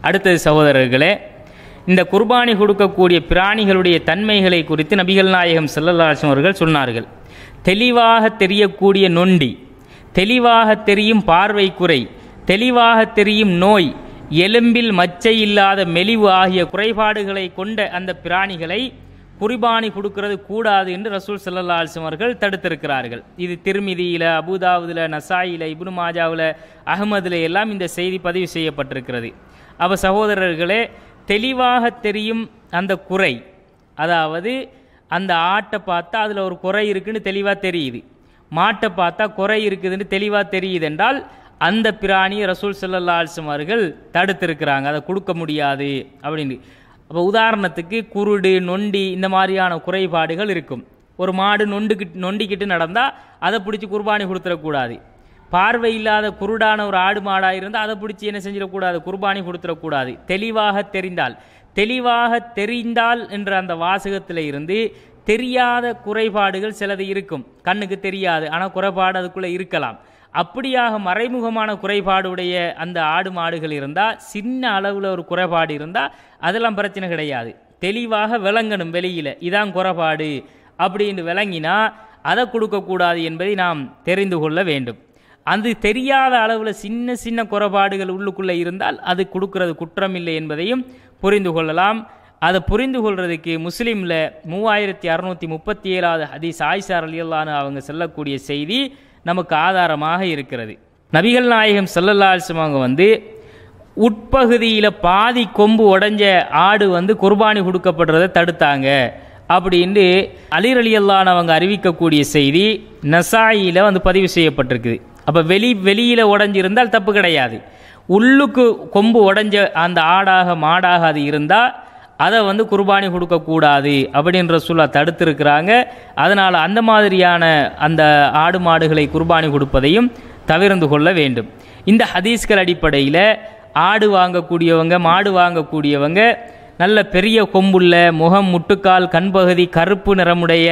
அடுத்தது சகோதரர்களே இந்த குர்பானி கொடுக்கக்கூடிய பிராணிகளுடைய தன்மைகளை குறித்து நபிகள் நாயகம் செல்லல்லாசம் அவர்கள் சொன்னார்கள் தெளிவாக தெரியக்கூடிய நொண்டி தெளிவாக தெரியும் பார்வை குறை தெளிவாக தெரியும் நோய் எலும்பில் மச்சை இல்லாத மெலிவு ஆகிய குறைபாடுகளை கொண்ட அந்த பிராணிகளை குர்பானி கொடுக்கிறது கூடாது என்று ரசூல் சல்லல்லா அலிஸ்லம் அவர்கள் தடுத்திருக்கிறார்கள் இது திருமிதியில் அபுதாவுதில் நசாயில இப்னு மாஜாவில் அகமதுல எல்லாம் இந்த செய்தி பதிவு செய்யப்பட்டிருக்கிறது அவ சகோதரர்களே தெளிவாக தெரியும் அந்த குறை அதாவது அந்த ஆட்டை பார்த்தா அதில் ஒரு குறை இருக்குன்னு தெளிவாக தெரியுது மாட்டை பார்த்தா குறை இருக்குதுன்னு தெளிவாக தெரியுது என்றால் அந்த பிராணியை ரசூல் சல்லல்லா அலிஸ்லம் அவர்கள் தடுத்திருக்கிறாங்க அதை கொடுக்க முடியாது அப்படின்னு அப்போ உதாரணத்துக்கு குருடு நொண்டி இந்த மாதிரியான குறைபாடுகள் இருக்கும் ஒரு மாடு நொண்டுக்கிட்டு நொண்டிக்கிட்டு நடந்தால் அதை பிடிச்சி குர்பானி கொடுத்துடக்கூடாது பார்வை இல்லாத குருடான ஒரு ஆடு மாடாக இருந்தால் அதை பிடிச்சி என்ன செஞ்சிடக்கூடாது குர்பானி கொடுத்துடக்கூடாது தெளிவாக தெரிந்தால் தெளிவாக தெரிந்தால் என்ற அந்த வாசகத்தில் இருந்து தெரியாத குறைபாடுகள் சிலது இருக்கும் கண்ணுக்கு தெரியாது ஆனால் குறைபாடு அதுக்குள்ளே இருக்கலாம் அப்படியாக மறைமுகமான குறைபாடுடைய அந்த ஆடு மாடுகள் இருந்தால் சின்ன அளவில் ஒரு குறைபாடு இருந்தால் அதெல்லாம் பிரச்சனை கிடையாது தெளிவாக விளங்கணும் வெளியில் இதான் குறைபாடு அப்படின்னு விளங்கினா அதை கொடுக்கக்கூடாது என்பதை நாம் தெரிந்து கொள்ள வேண்டும் அது தெரியாத அளவில் சின்ன சின்ன குறைபாடுகள் உள்ளுக்குள்ளே இருந்தால் அது கொடுக்கறது குற்றமில்லை என்பதையும் புரிந்து கொள்ளலாம் அதை புரிந்து கொள்றதுக்கு முஸ்லீமில் மூவாயிரத்தி அறுநூற்றி முப்பத்தி ஏழாவது ஹதீஸ் ஆயிஷார் அலியல்லான்னு அவங்க சொல்லக்கூடிய செய்தி நமக்கு ஆதாரமாக இருக்கிறது நபிகள் நாயகம் செல்லல்லாசம் அவங்க வந்து உட்பகுதியில் பாதி கொம்பு உடைஞ்ச ஆடு வந்து குர்பானி கொடுக்கப்படுறதை தடுத்தாங்க அப்படின்னு அலிர் அலியல்லான் அவங்க அறிவிக்கக்கூடிய செய்தி நசாயியில் வந்து பதிவு செய்யப்பட்டிருக்குது அப்போ வெளி வெளியில் உடஞ்சிருந்தால் தப்பு கிடையாது உள்ளுக்கு கொம்பு உடைஞ்ச அந்த ஆடாக மாடாக அது இருந்தால் அதை வந்து குர்பானி கொடுக்கக்கூடாது அப்படின்ற சொல்ல தடுத்திருக்கிறாங்க அதனால் அந்த மாதிரியான அந்த ஆடு மாடுகளை குர்பானி கொடுப்பதையும் தவிர்ந்து கொள்ள வேண்டும் இந்த ஹதீஸ்கள் அடிப்படையில் ஆடு வாங்கக்கூடியவங்க மாடு வாங்கக்கூடியவங்க நல்ல பெரிய கொம்புள்ள முகம் முட்டுக்கால் கண்பகுதி கருப்பு நிறமுடைய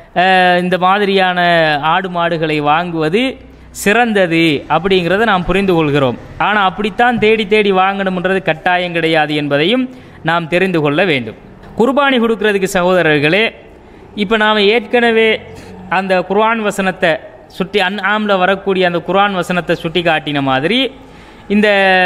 இந்த மாதிரியான ஆடு மாடுகளை வாங்குவது சிறந்தது அப்படிங்கிறத நாம் புரிந்து கொள்கிறோம் ஆனால் அப்படித்தான் தேடி தேடி வாங்கணுன்றது கட்டாயம் கிடையாது என்பதையும் நாம் தெரிந்து கொள்ள வேண்டும் குர்பானி கொடுக்கறதுக்கு சகோதரர்களே இப்போ நாம் ஏற்கனவே அந்த குர்ஆன் வசனத்தை சுட்டி அன் ஆமில் வரக்கூடிய அந்த குர்ஆன் வசனத்தை சுட்டி காட்டின மாதிரி இந்த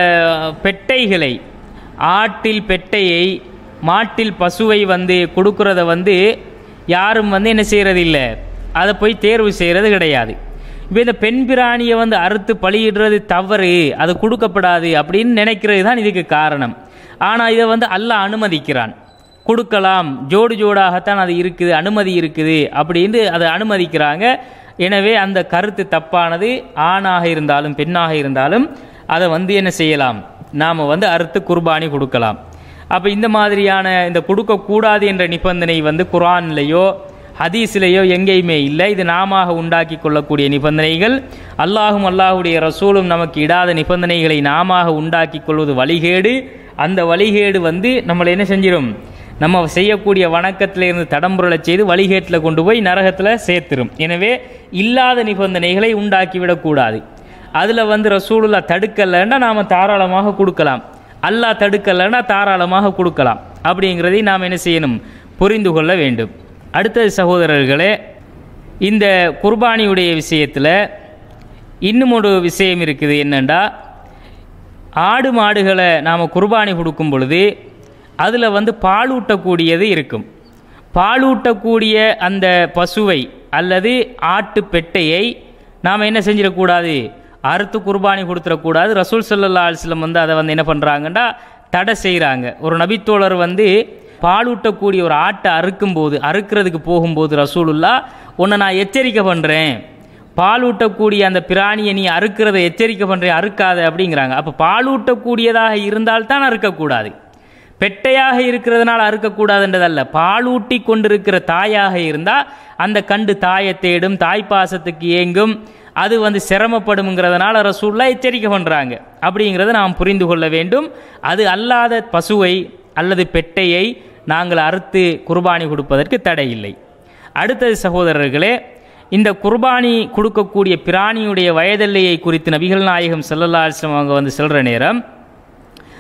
பெட்டைகளை ஆட்டில் பெட்டையை மாட்டில் பசுவை வந்து கொடுக்கறத வந்து யாரும் வந்து என்ன செய்கிறதில்லை அதை போய் தேர்வு செய்கிறது கிடையாது இப்போ இந்த பெண் பிராணியை வந்து அறுத்து பலியிடுறது தவறு அது கொடுக்கப்படாது அப்படின்னு நினைக்கிறது தான் இதுக்கு காரணம் ஆனால் இதை வந்து அல்லாஹ் அனுமதிக்கிறான் கொடுக்கலாம் ஜோடு ஜோடாகத்தான் அது இருக்குது அனுமதி இருக்குது அப்படின்னு அதை அனுமதிக்கிறாங்க எனவே அந்த கருத்து தப்பானது ஆணாக இருந்தாலும் பெண்ணாக இருந்தாலும் அதை வந்து என்ன செய்யலாம் நாம் வந்து அறுத்து குர்பானி கொடுக்கலாம் அப்போ இந்த மாதிரியான இந்த கொடுக்கக்கூடாது என்ற நிபந்தனை வந்து குரான்லேயோ ஹதீஸ்லேயோ எங்கேயுமே இல்லை இது நாம உண்டாக்கி கொள்ளக்கூடிய நிபந்தனைகள் அல்லாஹும் அல்லாஹுடைய ரசூலும் நமக்கு இடாத நிபந்தனைகளை நாம உண்டாக்கி கொள்வது வழிகேடு அந்த வழிகேடு வந்து நம்மளை என்ன செஞ்சிடும் நம்ம செய்யக்கூடிய வணக்கத்தில் இருந்து தடம்புரலை செய்து வழிகேட்டில் கொண்டு போய் நரகத்தில் சேர்த்துரும் எனவே இல்லாத நிபந்தனைகளை உண்டாக்கிவிடக்கூடாது அதில் வந்து ரசூலுல்லா தடுக்கலைன்னா நாம் தாராளமாக கொடுக்கலாம் அல்லாஹ் தடுக்கலைன்னா தாராளமாக கொடுக்கலாம் அப்படிங்கிறதை நாம் என்ன செய்யணும் புரிந்து கொள்ள வேண்டும் அடுத்தது சகோதரர்களே இந்த குர்பானியுடைய விஷயத்தில் இன்னும் ஒரு விஷயம் இருக்குது என்னென்னா ஆடு மாடுகளை நாம் குர்பானி கொடுக்கும் பொழுது அதில் வந்து பாலூட்டக்கூடியது இருக்கும் பாலூட்டக்கூடிய அந்த பசுவை அல்லது ஆட்டு பெட்டையை நாம் என்ன செஞ்சிடக்கூடாது அறுத்து குர்பானி கொடுத்துடக்கூடாது ரசூல் சல்லா அலிஸ்லம் வந்து அதை வந்து என்ன பண்ணுறாங்கன்னா தடை செய்கிறாங்க ஒரு நபித்தோழர் வந்து பாலூட்டக்கூடிய ஒரு ஆட்டை அறுக்கும்போது அறுக்கிறதுக்கு போகும்போது ரசூலுல்லா உன்னை நான் எச்சரிக்கை பண்ணுறேன் பாலூட்டக்கூடிய அந்த பிராணியை நீ அறுக்கிறத எச்சரிக்கை பண்ணுறேன் அறுக்காத அப்படிங்கிறாங்க அப்போ பாலூட்டக்கூடியதாக இருந்தால்தான் அறுக்கக்கூடாது பெட்டையாக இருக்கிறதுனால அறுக்கக்கூடாதுன்றதல்ல பாலூட்டி கொண்டிருக்கிற தாயாக இருந்தால் அந்த கண்டு தாயை தேடும் தாய்ப்பாசத்துக்கு ஏங்கும் அது வந்து சிரமப்படுங்கிறதுனால ரசூல்லா எச்சரிக்கை பண்ணுறாங்க அப்படிங்கிறத நாம் புரிந்து கொள்ள வேண்டும் அது அல்லாத பசுவை அல்லது பெட்டையை நாங்கள் அறுத்து குர்பானி கொடுப்பதற்கு தடை இல்லை அடுத்தது சகோதரர்களே இந்த குர்பானி கொடுக்கக்கூடிய பிராணியுடைய வயதெல்லையை குறித்து நபிகள் நாயகம் செல்லல்லா அலிஸ்லம் அவங்க வந்து செல்கிற நேரம்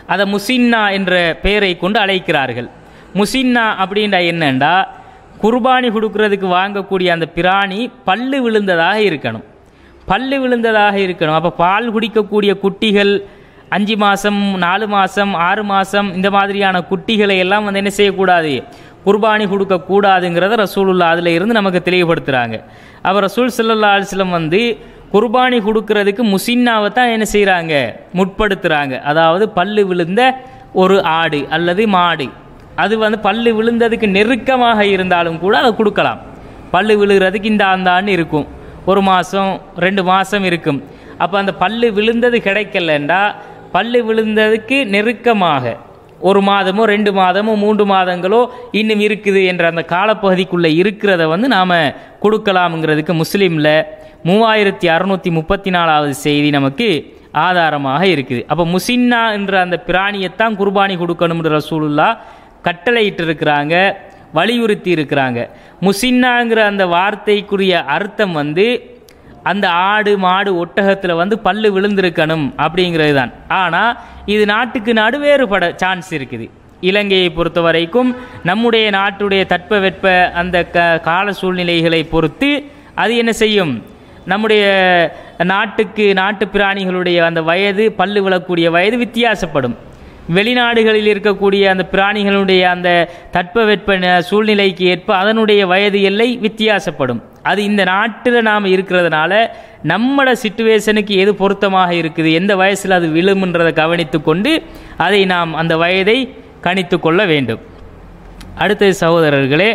அதை முசின்னா என்ற பெயரை கொண்டு அழைக்கிறார்கள் முசின்னா அப்படின்றா என்னண்டா குர்பானி கொடுக்கறதுக்கு வாங்கக்கூடிய அந்த பிராணி பல்லு விழுந்ததாக இருக்கணும் பல்லு விழுந்ததாக இருக்கணும் அப்போ பால் குடிக்கக்கூடிய குட்டிகள் அஞ்சு மாதம் நாலு மாதம் ஆறு மாதம் இந்த மாதிரியான குட்டிகளை எல்லாம் வந்து என்ன செய்யக்கூடாது குர்பானி கொடுக்கக்கூடாதுங்கிறத ரசூலுல்லா அதில் இருந்து நமக்கு தெளிவுபடுத்துகிறாங்க அப்போ ரசூல் சல்லா அலிஸ்லம் வந்து குர்பானி கொடுக்கறதுக்கு முசின்னாவை தான் என்ன செய்கிறாங்க முற்படுத்துகிறாங்க அதாவது பல்லு விழுந்த ஒரு ஆடு அல்லது மாடு அது வந்து பல்லு விழுந்ததுக்கு நெருக்கமாக இருந்தாலும் கூட அதை கொடுக்கலாம் பல்லு விழுகிறதுக்கு இந்த ஆண்டான்னு இருக்கும் ஒரு மாதம் ரெண்டு மாதம் இருக்கும் அப்போ அந்த பல்லு விழுந்தது கிடைக்கலண்டா பல்லு விழுந்ததுக்கு நெருக்கமாக ஒரு மாதமோ ரெண்டு மாதமோ மூன்று மாதங்களோ இன்னும் இருக்குது என்ற அந்த காலப்பகுதிக்குள்ளே இருக்கிறத வந்து நாம் கொடுக்கலாம்ங்கிறதுக்கு முஸ்லீமில் மூவாயிரத்தி அறுநூற்றி முப்பத்தி நாலாவது செய்தி நமக்கு ஆதாரமாக இருக்குது அப்போ முசின்னா என்ற அந்த பிராணியைத்தான் குர்பானி கொடுக்கணும்ன்ற ரசூலுல்லா கட்டளையிட்டு இருக்கிறாங்க வலியுறுத்தி இருக்கிறாங்க முசின்னாங்கிற அந்த வார்த்தைக்குரிய அர்த்தம் வந்து அந்த ஆடு மாடு ஒட்டகத்தில் வந்து பல்லு விழுந்திருக்கணும் அப்படிங்கிறது தான் ஆனால் இது நாட்டுக்கு நாடு வேறுபட சான்ஸ் இருக்குது இலங்கையை பொறுத்த வரைக்கும் நம்முடைய நாட்டுடைய தட்பவெட்ப அந்த க கால சூழ்நிலைகளை பொறுத்து அது என்ன செய்யும் நம்முடைய நாட்டுக்கு நாட்டு பிராணிகளுடைய அந்த வயது பல்லு விழக்கூடிய வயது வித்தியாசப்படும் வெளிநாடுகளில் இருக்கக்கூடிய அந்த பிராணிகளுடைய அந்த தட்பவெட்ப ந- சூழ்நிலைக்கு ஏற்ப அதனுடைய வயது எல்லை வித்தியாசப்படும் அது இந்த நாட்டில் நாம் இருக்கிறதுனால நம்மளோட சிச்சுவேஷனுக்கு எது பொருத்தமாக இருக்குது எந்த வயசில் அது விழுமுன்றதை கவனித்து கொண்டு அதை நாம் அந்த வயதை கணித்து கொள்ள வேண்டும் அடுத்தது சகோதரர்களே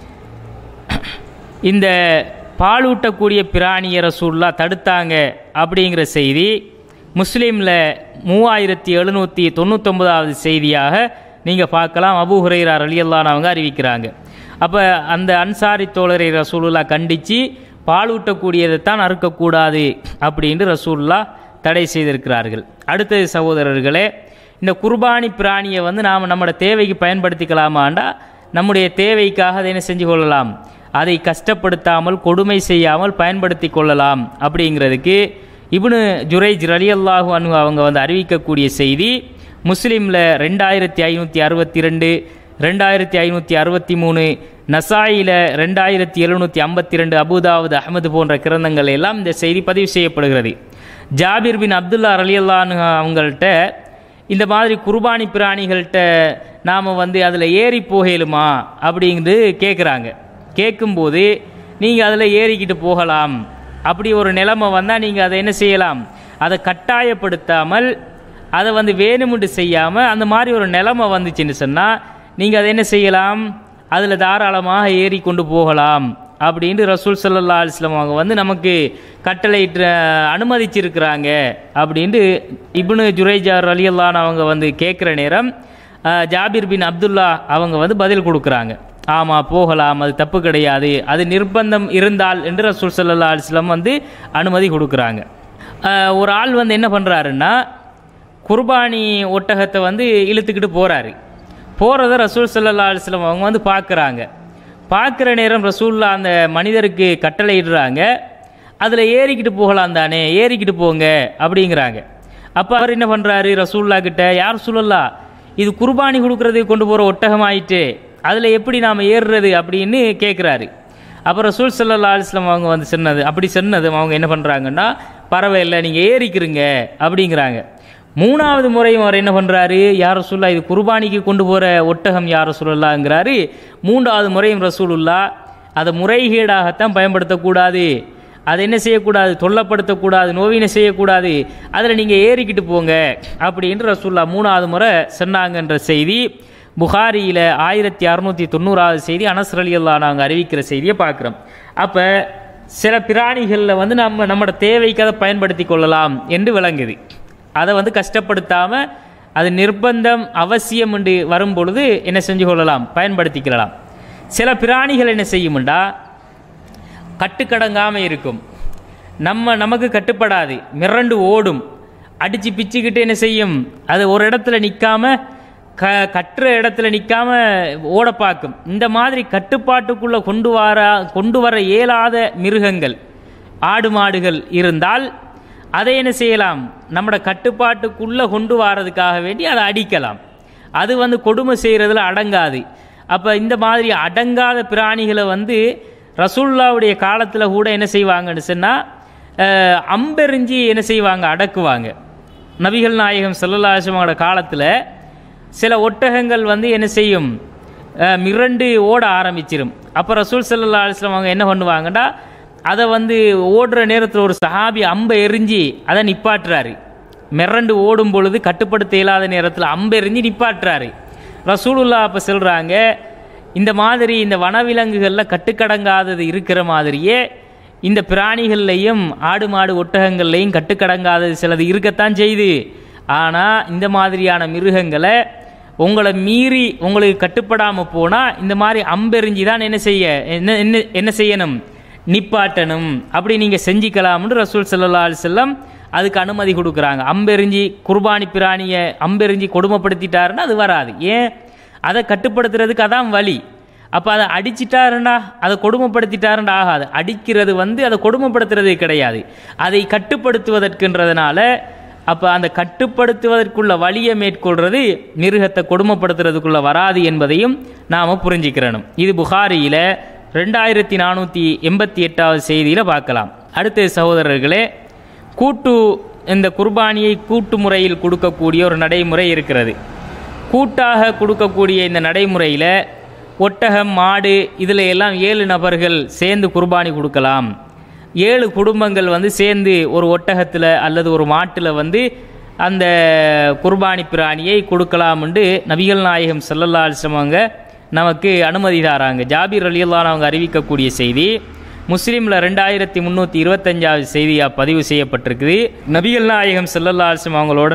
இந்த பாலூட்டக்கூடிய பிராணிய ரசூல்லா தடுத்தாங்க அப்படிங்கிற செய்தி முஸ்லீமில் மூவாயிரத்தி எழுநூற்றி தொண்ணூத்தொன்பதாவது செய்தியாக நீங்கள் பார்க்கலாம் அபூ ஹுரைரா ரலியல்லான் அவங்க அறிவிக்கிறாங்க அப்போ அந்த அன்சாரி தோழரை ரசூலுல்லா கண்டித்து பாலூட்டக்கூடியதை தான் அறுக்கக்கூடாது அப்படின்ட்டு ரசூலுல்லா தடை செய்திருக்கிறார்கள் அடுத்தது சகோதரர்களே இந்த குர்பானி பிராணியை வந்து நாம் நம்மளோட தேவைக்கு பயன்படுத்திக்கலாமாண்டா நம்முடைய தேவைக்காக அதை என்ன செஞ்சு கொள்ளலாம் அதை கஷ்டப்படுத்தாமல் கொடுமை செய்யாமல் பயன்படுத்தி கொள்ளலாம் அப்படிங்கிறதுக்கு இப்னு ஜுரைஜ் ரலியல்லாஹு அன்ஹு அவங்க வந்து அறிவிக்கக்கூடிய செய்தி முஸ்லீமில் ரெண்டாயிரத்தி ஐநூற்றி அறுபத்தி ரெண்டு ரெண்டாயிரத்தி ஐநூற்றி அறுபத்தி மூணு நசாயில ரெண்டாயிரத்தி எழுநூற்றி ஐம்பத்தி ரெண்டு அபுதாவுத் அஹமது போன்ற கிரந்தங்கள் எல்லாம் இந்த செய்தி பதிவு செய்யப்படுகிறது ஜாபிர் பின் அப்துல்லா ரலியல்லான்னு அவங்கள்ட்ட இந்த மாதிரி குர்பானி பிராணிகள்கிட்ட நாம் வந்து அதில் ஏறி போகலுமா அப்படிங்கிறது கேட்குறாங்க கேட்கும்போது நீங்கள் அதில் ஏறிக்கிட்டு போகலாம் அப்படி ஒரு நிலைமை வந்தால் நீங்கள் அதை என்ன செய்யலாம் அதை கட்டாயப்படுத்தாமல் அதை வந்து வேணுமுண்டு செய்யாமல் அந்த மாதிரி ஒரு நிலைமை வந்துச்சுன்னு சொன்னால் நீங்கள் அதை என்ன செய்யலாம் அதில் தாராளமாக ஏறி கொண்டு போகலாம் அப்படின்ட்டு ரசூல் சல்லா அலிஸ்லாம் அவங்க வந்து நமக்கு கட்டளையிட்டு அனுமதிச்சிருக்கிறாங்க அப்படின்ட்டு இப்னு ஜுரைஜார் அலியல்லான் அவங்க வந்து கேட்குற நேரம் அஹ், ஜாபிர் பின் அப்துல்லா அவங்க வந்து பதில் கொடுக்குறாங்க ஆமாம் போகலாம் அது தப்பு கிடையாது அது நிர்பந்தம் இருந்தால் என்று ரசூல் சல்லா அலிஸ்லாம் வந்து அனுமதி கொடுக்குறாங்க அஹ், ஒரு ஆள் வந்து என்ன பண்ணுறாருன்னா குர்பானி ஒட்டகத்தை வந்து இழுத்துக்கிட்டு போகிறாரு போகிறத ரசூல் சல்லா அலிஸ்லாம் அவங்க வந்து பார்க்குறாங்க பார்க்குற நேரம் ரசூல்லா அந்த மனிதருக்கு கட்டளையிடுறாங்க அதில் ஏறிக்கிட்டு போகலாம் தானே ஏறிக்கிட்டு போங்க அப்படிங்கிறாங்க அப்போ அவர் என்ன பண்ணுறாரு ரசூல்லா கிட்ட யார் சொல்லலா இது குர்பானி கொடுக்கறதுக்கு கொண்டு போகிற ஒட்டகம் ஆயிட்டு அதில் எப்படி நாம் ஏறுறது அப்படின்னு கேட்குறாரு அப்போ ரசூல் சல்லா அலிஸ்லாம் அவங்க வந்து சொன்னது அப்படி சொன்னது அவங்க என்ன பண்ணுறாங்கன்னா பரவாயில்லை நீங்கள் ஏறிக்கிறீங்க அப்படிங்கிறாங்க மூணாவது முறையும் அவர் என்ன பண்ணுறாரு யார் ரசூல்லா இது குர்பானிக்கு கொண்டு போகிற ஒட்டகம் யார் ரசூலுல்லாங்கிறாரு மூன்றாவது முறையும் ரசூலுல்லா அதை முறைகேடாகத்தான் பயன்படுத்தக்கூடாது அதை என்ன செய்யக்கூடாது தொல்லப்படுத்தக்கூடாது நோவினை செய்யக்கூடாது அதில் நீங்கள் ஏறிக்கிட்டு போங்க அப்படின்ட்டு ரசூல்லா மூணாவது முறை சொன்னாங்கன்ற செய்தி புகாரியில் ஆயிரத்தி அறுநூற்றி தொண்ணூறாவது செய்தி அனஸ் அலியல்லா நாங்கள் அறிவிக்கிற செய்தியை பார்க்குறோம் அப்போ சில பிராணிகளில் வந்து நம்ம நம்மளோட தேவைக்கு அதை பயன்படுத்தி கொள்ளலாம் என்று விளங்குது அதை வந்து கஷ்டப்படுத்தாமல் அது நிர்பந்தம் அவசியம் என்று வரும் பொழுது என்ன செஞ்சு கொள்ளலாம் பயன்படுத்திக்கலாம் சில பிராணிகள் என்ன செய்யும்டா கட்டுக்கடங்காமல் இருக்கும் நம்ம நமக்கு கட்டுப்படாது மிரண்டு ஓடும் அடித்து பிச்சுக்கிட்டு என்ன செய்யும் அது ஒரு இடத்துல நிற்காம க கட்டுற இடத்துல நிற்காம ஓட பார்க்கும் இந்த மாதிரி கட்டுப்பாட்டுக்குள்ளே கொண்டு வர கொண்டு வர இயலாத மிருகங்கள் ஆடு மாடுகள் இருந்தால் அதை என்ன செய்யலாம் நம்மட கட்டுப்பாட்டுக்குள்ளே கொண்டு வாரதுக்காக வேண்டி அதை அடிக்கலாம் அது வந்து கொடுமை செய்கிறதுல அடங்காது அப்போ இந்த மாதிரி அடங்காத பிராணிகளை வந்து ரசூல்லாவுடைய காலத்தில் கூட என்ன செய்வாங்கன்னு சொன்னால் அம்பெறிஞ்சி என்ன செய்வாங்க அடக்குவாங்க நபிகள் நாயகம் செல்லல்லாசமோட காலத்தில் சில ஒட்டகங்கள் வந்து என்ன செய்யும் அஹ், மிரண்டு ஓட ஆரம்பிச்சிரும் அப்போ ரசூல் சல்லா அலுவலம் அவங்க என்ன பண்ணுவாங்கடா அதை வந்து ஓடுற நேரத்தில் ஒரு சஹாபி அம்பை எறிஞ்சி அதை நிப்பாட்டுறாரு மிரண்டு ஓடும் பொழுது கட்டுப்படுத்த இயலாத நேரத்தில் அம்பை எறிஞ்சி நிப்பாட்டுறாரு ரசூலுல்லா அப்போ சொல்கிறாங்க இந்த மாதிரி இந்த வனவிலங்குகளில் கட்டுக்கடங்காதது இருக்கிற மாதிரியே இந்த பிராணிகள்லையும் ஆடு மாடு ஒட்டகங்கள்லையும் கட்டுக்கடங்காதது சிலது இருக்கத்தான் செய்யுது ஆனால் இந்த மாதிரியான மிருகங்களை உங்களை மீறி உங்களுக்கு கட்டுப்படாமல் போனால் இந்த மாதிரி அம்பெறிஞ்சி தான் என்ன செய்ய என்ன என்ன என்ன செய்யணும் நிப்பாட்டணும் அப்படி நீங்கள் செஞ்சிக்கலாம்னு ரசூல் ஸல்லல்லாஹு அலைஹி வஸல்லம் அதுக்கு அனுமதி கொடுக்குறாங்க அம்பெறிஞ்சி குர்பானி பிராணியை அம்பெறிஞ்சி கொடுமைப்படுத்திட்டாருன்னா அது வராது ஏன் அதை கட்டுப்படுத்துறதுக்கு அதான் வழி அப்போ அதை அடிச்சிட்டாருன்னா அதை கொடுமைப்படுத்திட்டாருன்னா ஆகாது அடிக்கிறது வந்து அதை கொடுமைப்படுத்துறது கிடையாது அதை கட்டுப்படுத்துவதற்குன்றதுனால அப்போ அந்த கட்டுப்படுத்துவதற்குள்ள வழியை மேற்கொள்றது மிருகத்தை கொடுமைப்படுத்துறதுக்குள்ள வராது என்பதையும் நாம் புரிஞ்சுக்கிறணும் இது புகாரியில் ரெண்டாயிரத்தி நானூற்றி எண்பத்தி எட்டாவது செய்தியில் பார்க்கலாம் அடுத்த சகோதரர்களே கூட்டு இந்த குர்பானியை கூட்டு முறையில் கொடுக்கக்கூடிய ஒரு நடைமுறை இருக்கிறது கூட்டாக கொடுக்கக்கூடிய இந்த நடைமுறையில் ஒட்டகம் மாடு இதில் எல்லாம் ஏழு நபர்கள் சேர்ந்து குர்பானி கொடுக்கலாம் ஏழு குடும்பங்கள் வந்து சேர்ந்து ஒரு ஒட்டகத்தில் அல்லது ஒரு மாட்டில் வந்து அந்த குர்பானி பிராணியை கொடுக்கலாம்னு நபிகள் நாயகம் ஸல்லல்லாஹு அலைஹி வஸல்லம் அவங்க நமக்கு அனுமதி தாராங்க ஜாபீர் ரலியல்லாஹு அவங்க அறிவிக்கக்கூடிய செய்தி முஸ்லீமில் ரெண்டாயிரத்தி முந்நூற்றி இருபத்தஞ்சாவது செய்தியாக பதிவு செய்யப்பட்டிருக்குது நபிகள் நாயகம் ஸல்லல்லாஹு அலைஹி வஸல்லம் அவங்களோட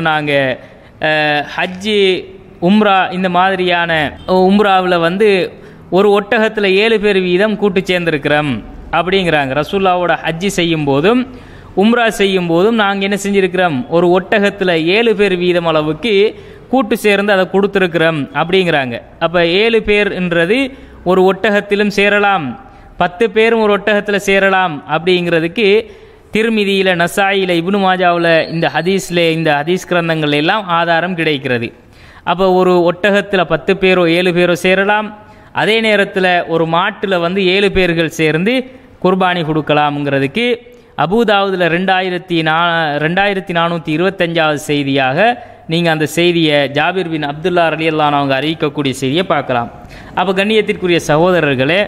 நாங்கள் ஹஜ்ஜு உம்ரா இந்த மாதிரியான உம்ராவில் வந்து ஒரு ஒட்டகத்தில் ஏழு பேர் வீதம் கூட்டு சேர்ந்திருக்கிறோம் அப்படிங்கிறாங்க ரசூல்லாவோட ஹஜ்ஜி செய்யும் போதும் உம்ரா செய்யும் போதும் நாங்கள் என்ன செஞ்சிருக்கிறோம் ஒரு ஒட்டகத்தில் ஏழு பேர் வீதம் அளவுக்கு கூட்டு சேர்ந்து அதை கொடுத்துருக்குறோம் அப்படிங்கிறாங்க அப்போ ஏழு பேர்ன்றது ஒரு ஒட்டகத்திலும் சேரலாம் பத்து பேரும் ஒரு ஒட்டகத்தில் சேரலாம் அப்படிங்கிறதுக்கு திருமிதியில் நசாயியில் இப்னு மாஜாவில் இந்த ஹதீஸில் இந்த ஹதீஸ் கிரந்தங்கள் எல்லாம் ஆதாரம் கிடைக்கிறது அப்போ ஒரு ஒட்டகத்தில் பத்து பேரோ ஏழு பேரோ சேரலாம் அதே நேரத்தில் ஒரு மாட்டில் வந்து ஏழு பேர்கள் சேர்ந்து குர்பானி கொடுக்கலாம்ங்கிறதுக்கு அபுதாவுதில் ரெண்டாயிரத்தி நா ரெண்டாயிரத்தி நானூற்றி இருபத்தஞ்சாவது செய்தியாக நீங்கள் அந்த செய்தியை ஜாபிர் பின் அப்துல்லா ரலியல்லான் அவங்க அறிவிக்கக்கூடிய செய்தியை பார்க்கலாம் அப்போ கண்ணியத்திற்குரிய சகோதரர்களே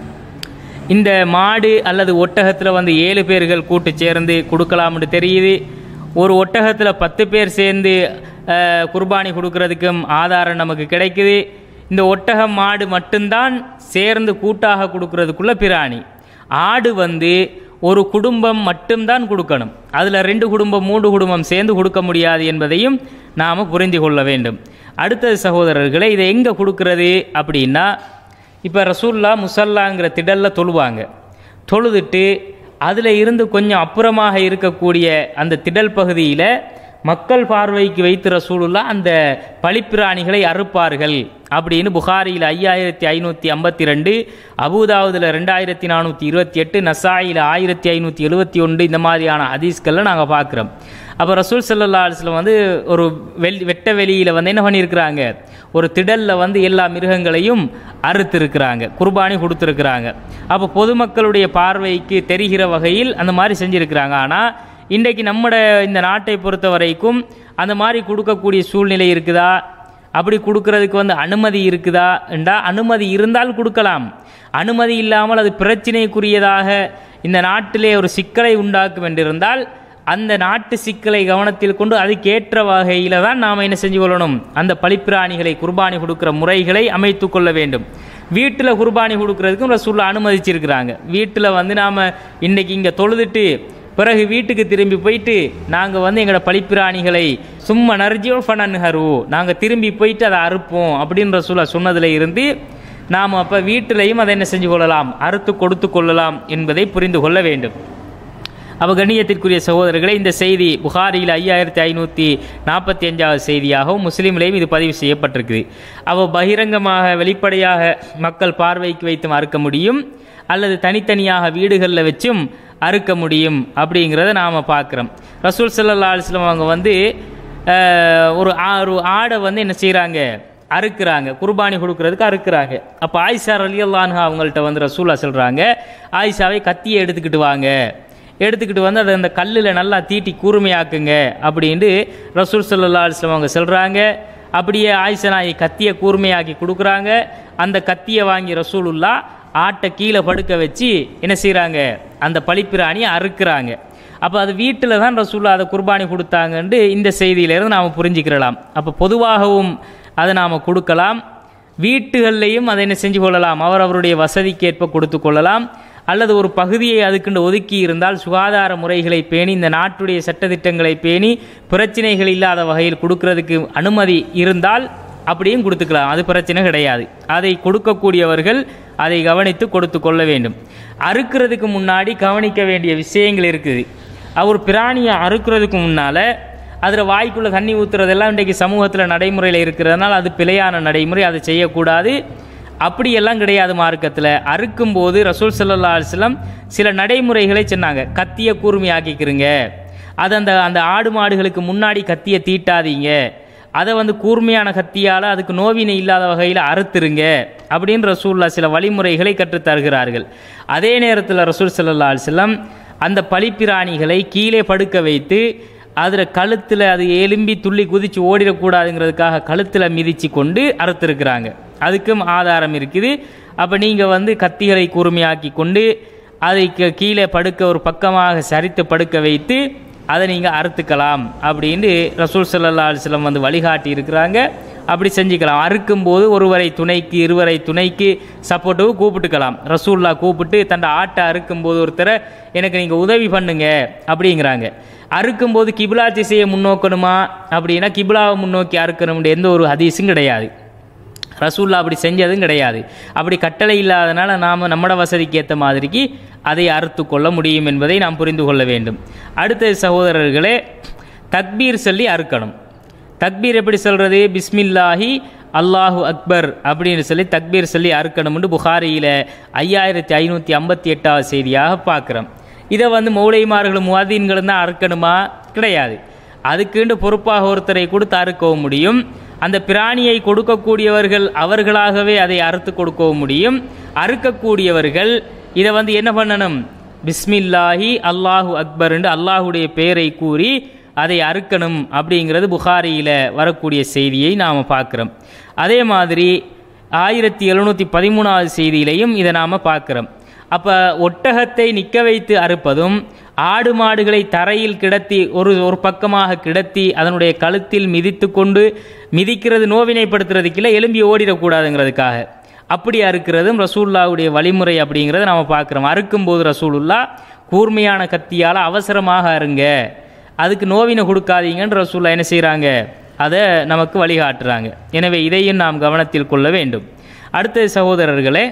இந்த மாடு அல்லது ஒட்டகத்தில் வந்து ஏழு பேர்கள் கூட்டு சேர்ந்து கொடுக்கலாம்னு தெரியுது ஒரு ஒட்டகத்தில் பத்து பேர் சேர்ந்து அஹ், குர்பானி கொடுக்கறதுக்கும் ஆதாரம் நமக்கு கிடைக்குது இந்த ஒட்டகம் மாடு மட்டும்தான் சேர்ந்து கூட்டாக கொடுக்கறதுக்குள்ள பிராணி ஆடு வந்து ஒரு குடும்பம் மட்டும்தான் கொடுக்கணும் அதில் ரெண்டு குடும்பம் மூன்று குடும்பம் சேர்ந்து கொடுக்க முடியாது என்பதையும் நாம் புரிந்து கொள்ள வேண்டும் அடுத்தது சகோதரர்களே இதை எங்கே கொடுக்கறது அப்படின்னா இப்போ ரசூல்லா முசல்லாங்கிற திடலில் தொழுவாங்க தொழுதுட்டு அதில் இருந்து கொஞ்சம் அப்புறமாக இருக்கக்கூடிய அந்த திடல் பகுதியில் மக்கள் பார்வைக்கு வைத்து ரசூலுல்லா அந்த பழிப்பிராணிகளை அறுப்பார்கள் அப்படின்னு புகாரியில் ஐயாயிரத்தி ஐநூற்றி ஐம்பத்தி ரெண்டு அபுதாவுதில் ரெண்டாயிரத்தி நானூற்றி இருபத்தி எட்டு நசாயில் ஆயிரத்தி ஐநூற்றி எழுபத்தி ஒன்று இந்த மாதிரியான ஹதீஸ்களில் நாங்கள் பார்க்குறோம் அப்போ ரசூல் சல்லா அலுவலம் வந்து ஒரு வெள் வெட்ட வெளியில் வந்து என்ன பண்ணியிருக்கிறாங்க ஒரு திடலில் வந்து எல்லா மிருகங்களையும் அறுத்திருக்கிறாங்க குர்பானி கொடுத்துருக்குறாங்க அப்போ பொதுமக்களுடைய பார்வைக்கு தெரிகிற வகையில் அந்த மாதிரி செஞ்சுருக்கிறாங்க ஆனால் இன்றைக்கு நம்மட இந்த நாட்டை பொறுத்த வரைக்கும் அந்த மாதிரி கொடுக்கக்கூடிய சூழ்நிலை இருக்குதா அப்படி கொடுக்கறதுக்கு வந்து அனுமதி இருக்குதா என்றா அனுமதி இருந்தால் கொடுக்கலாம் அனுமதி இல்லாமல் அது பிரச்சினைக்குரியதாக இந்த நாட்டிலே ஒரு சிக்கலை உண்டாக்கும் என்றிருந்தால் அந்த நாட்டு சிக்கலை கவனத்தில் கொண்டு அதுக்கேற்ற வகையில் தான் நாம் என்ன செஞ்சு கொள்ளணும் அந்த பழிப்பிராணிகளை குர்பானி கொடுக்குற முறைகளை அமைத்து கொள்ள வேண்டும் வீட்டில் குர்பானி கொடுக்கறதுக்கும் ரசூல்லா அனுமதிச்சிருக்கிறாங்க வீட்டில் வந்து நாம் இன்னைக்கு இங்கே தொழுதுட்டு பிறகு வீட்டுக்கு திரும்பி போயிட்டு நாங்கள் வந்து எங்களோட பழிப்பிராணிகளை சும்மா நர்ஜியோ ஃபனன்ஹரு நாங்கள் திரும்பி போயிட்டு அதை அறுப்போம் அப்படின்னு ரசூலா சொன்னதில் இருந்து நாம் அப்போ வீட்டிலையும் அதை என்ன செஞ்சு கொள்ளலாம் அறுத்து கொடுத்து கொள்ளலாம் என்பதை புரிந்து கொள்ள வேண்டும் அப்போ கண்ணியத்திற்குரிய சகோதரர்களே இந்த செய்தி புகாரியில் ஐயாயிரத்தி ஐநூற்றி நாற்பத்தி அஞ்சாவது செய்தியாகவும் முஸ்லீம்லேயும் இது பதிவு செய்யப்பட்டிருக்குது அவ பகிரங்கமாக வெளிப்படையாக மக்கள் பார்வைக்கு வைத்து மறுக்க முடியும் அல்லது தனித்தனியாக வீடுகளில் வச்சும் அறுக்க முடியும் அப்படிங்கிறத நாம் பார்க்குறோம் ரசூல் சல்லா அலுவலம் அவங்க வந்து அஹ், ஒரு ஆ- ஒரு ஆடை வந்து என்ன செய்கிறாங்க அறுக்கிறாங்க குர்பானி கொடுக்கறதுக்கு அறுக்கிறாங்க அப்போ ஆயிஷா ரலியல்லான்ஹா அவங்கள்ட்ட வந்து ரசூலா சொல்கிறாங்க ஆயிஷாவை கத்தியை எடுத்துக்கிட்டு வாங்க எடுத்துக்கிட்டு வந்து அதை அந்த கல்லில் நல்லா தீட்டி கூர்மையாக்குங்க அப்படின்ட்டு ரசூல் சல்லா அலுவலம் அவங்க சொல்கிறாங்க அப்படியே ஆயிஷா நாயை கத்தியை கூர்மையாக்கி கொடுக்குறாங்க அந்த கத்தியை வாங்கி ரசூலுல்லா ஆட்டை கீழே படுக்க வச்சு என்ன செய்கிறாங்க அந்த பழிப்பிராணியை அறுக்கிறாங்க அப்போ அது வீட்டில் தான் ரசூல்லா அதை குர்பானி கொடுத்தாங்கன்ட்டு இந்த செய்தியிலேருந்து நாம் புரிஞ்சுக்கிறலாம் அப்போ பொதுவாகவும் அதை நாம் கொடுக்கலாம் வீட்டுகள்லையும் அதை என்ன செஞ்சு கொள்ளலாம் அவர் அவருடைய வசதிக்கேற்ப கொடுத்து கொள்ளலாம் அல்லது ஒரு பகுதியை அதுக்குண்டு ஒதுக்கி இருந்தால் சுகாதார முறைகளை பேணி இந்த நாட்டுடைய சட்டதிட்டங்களை பேணி பிரச்சனைகள் இல்லாத வகையில் கொடுக்கறதுக்கு அனுமதி இருந்தால் அப்படியும் கொடுத்துக்கலாம் அது பிரச்சனை கிடையாது அதை கொடுக்கக்கூடியவர்கள் அதை கவனித்து கொடுத்து கொள்ள வேண்டும் அறுக்கிறதுக்கு முன்னாடி கவனிக்க வேண்டிய விஷயங்கள் இருக்குது அவர் பிராணியை அறுக்கிறதுக்கு முன்னால் அதில் வாய்க்குள்ளே தண்ணி ஊற்றுறதெல்லாம் இன்றைக்கு சமூகத்தில் நடைமுறையில் இருக்கிறதுனால அது பிழையான நடைமுறை அதை செய்யக்கூடாது அப்படியெல்லாம் கிடையாது மார்க்கத்தில் அறுக்கும்போது ரசூல் சல்லா அலுவலம் சில நடைமுறைகளை சொன்னாங்க கத்தியை கூர்மையாக்கிக்கிறங்க அது அந்த அந்த ஆடு மாடுகளுக்கு முன்னாடி கத்தியை தீட்டாதீங்க அதை வந்து கூர்மையான கத்தியால் அதுக்கு நோவினை இல்லாத வகையில் அறுத்துருங்க அப்படின்னு ரசூல்லா சில வழிமுறைகளை கற்றுத் தருகிறார்கள் அதே நேரத்தில் ரசூல் சல்லா அலுவலம் அந்த பழிப்பிராணிகளை கீழே படுக்க வைத்து அதில் கழுத்தில் அது எலும்பி துள்ளி குதிச்சு ஓடிடக்கூடாதுங்கிறதுக்காக கழுத்தில் மிதிச்சு கொண்டு அறுத்திருக்கிறாங்க அதுக்கும் ஆதாரம் இருக்குது அப்போ நீங்கள் வந்து கத்திகளை கூர்மையாக்கி கொண்டு அதை கீ- கீழே படுக்க ஒரு பக்கமாக சரித்து படுக்க வைத்து அதை நீங்கள் அறுத்துக்கலாம் அப்படின்னு ரசூல் சல்லா அலுவலம் வந்து வழிகாட்டி இருக்கிறாங்க அப்படி செஞ்சுக்கலாம் அறுக்கும்போது ஒருவரை துணைக்கு இருவரை துணைக்கு சப்போர்ட்டுக்கு கூப்பிட்டுக்கலாம் ரசூல்லா கூப்பிட்டு தன் ஆட்டை அறுக்கும்போது ஒருத்தரை எனக்கு நீங்கள் உதவி பண்ணுங்க அப்படிங்கிறாங்க அறுக்கும்போது கிபிலா திசையை முன்னோக்கணுமா அப்படின்னா கிபிலாவை முன்னோக்கி அறுக்கணும்னு எந்த ஒரு ஹதீஸும் கிடையாது ரசூல்லா அப்படி செஞ்சதும் கிடையாது அப்படி கட்டளை இல்லாதனால நாம் நம்மட வசதிக்கு ஏற்ற மாதிரிக்கு அதை அறுத்து கொள்ள முடியும் என்பதை நாம் புரிந்து கொள்ள வேண்டும் அடுத்த சகோதரர்களே தக்பீர் சொல்லி அறுக்கணும் தக்பீர் எப்படி சொல்கிறது பிஸ்மில்லாஹி அல்லாஹு அக்பர் அப்படின்னு சொல்லி தக்பீர் சொல்லி அறுக்கணும்னு புகாரியில் ஐயாயிரத்தி ஐநூற்றி ஐம்பத்தி எட்டாவது செய்தியாக பார்க்குறோம் இதை வந்து மௌலைமார்களும் முவாதீன்களும் தான் அறுக்கணுமா கிடையாது அதுக்குண்டு பொறுப்பாக ஒருத்தரை கொடுத்து அறுக்கவும் முடியும் அந்த பிராணியை கொடுக்கக்கூடியவர்கள் அவர்களாகவே அதை அறுத்து கொடுக்கவும் முடியும் அறுக்கக்கூடியவர்கள் இதை வந்து என்ன பண்ணணும் பிஸ்மில்லாஹி அல்லாஹு அக்பர்ண்டு அல்லாஹுடைய பெயரை கூறி அதை அறுக்கணும் அப்படிங்கிறது புகாரியில் வரக்கூடிய செய்தியை நாம் பார்க்குறோம் அதே மாதிரி ஆயிரத்தி எழுநூற்றி பதிமூணாவது செய்தியிலையும் இதை நாம் பார்க்குறோம் அப்போ ஒட்டகத்தை நிற்க வைத்து அறுப்பதும் ஆடு மாடுகளை தரையில் கிடத்தி ஒரு ஒரு பக்கமாக கிடத்தி அதனுடைய கழுத்தில் மிதித்து கொண்டு மிதிக்கிறது நோவினைப்படுத்துறதுக்கில்ல எலும்பி ஓடிடக்கூடாதுங்கிறதுக்காக அப்படி அறுக்கிறதும் ரசூல்லாவுடைய வழிமுறை அப்படிங்கிறத நம்ம பார்க்குறோம் அறுக்கும்போது ரசூலுல்லா கூர்மையான கத்தியால் அவசரமாக அருங்க அதுக்கு நோவினை கொடுக்காதீங்கன்னு ரசூல்லா என்ன செய்கிறாங்க அதை நமக்கு வழிகாட்டுறாங்க எனவே இதையும் நாம் கவனத்தில் கொள்ள வேண்டும் அடுத்த சகோதரர்களே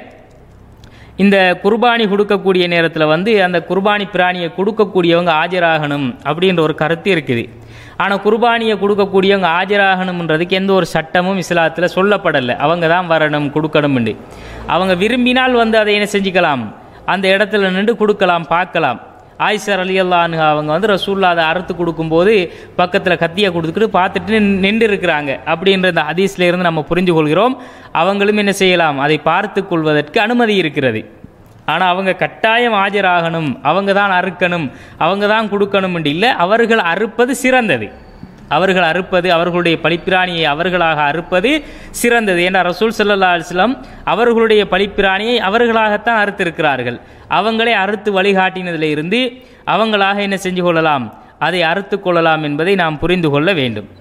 இந்த குர்பானி கொடுக்கக்கூடிய நேரத்தில் வந்து அந்த குர்பானி பிராணியை கொடுக்கக்கூடியவங்க ஆஜராகணும் அப்படின்ற ஒரு கருத்து இருக்குது ஆனால் குர்பானியை கொடுக்கக்கூடியவங்க ஆஜராகணுன்றதுக்கு எந்த ஒரு சட்டமும் இஸ்லாத்தில் சொல்லப்படலை அவங்க தான் வரணும் கொடுக்கணும்னு அவங்க விரும்பினால் வந்து அதை என்ன செஞ்சுக்கலாம் அந்த இடத்துல நின்று கொடுக்கலாம் பார்க்கலாம் ஆயிஷர் அலி அல்லான்னு அவங்க வந்து ரசூல்லா அதை அறுத்து கொடுக்கும்போது பக்கத்தில் கத்தியை கொடுத்துக்கிட்டு பார்த்துட்டு நின்று இருக்கிறாங்க அப்படின்ற இந்த ஹதீஸ்ல இருந்து நம்ம புரிந்து கொள்கிறோம் அவங்களும் என்ன செய்யலாம் அதை பார்த்து கொள்வதற்கு அனுமதி இருக்கிறது ஆனால் அவங்க கட்டாயம் ஆஜராகணும் அவங்க தான் அறுக்கணும் அவங்க தான் கொடுக்கணும் இல்லை அவர்கள் அறுப்பது சிறந்தது அவர்கள் அறுப்பது அவர்களுடைய பழிப்பிராணியை அவர்களாக அறுப்பது சிறந்தது என்ற ரசூல் சல்லா அலுவலம் அவர்களுடைய பழிப்பிராணியை அவர்களாகத்தான் அறுத்திருக்கிறார்கள் அவங்களே அறுத்து வழிகாட்டினதில் இருந்து அவங்களாக என்ன செஞ்சு கொள்ளலாம் அதை அறுத்து கொள்ளலாம் என்பதை நாம் புரிந்து கொள்ள வேண்டும்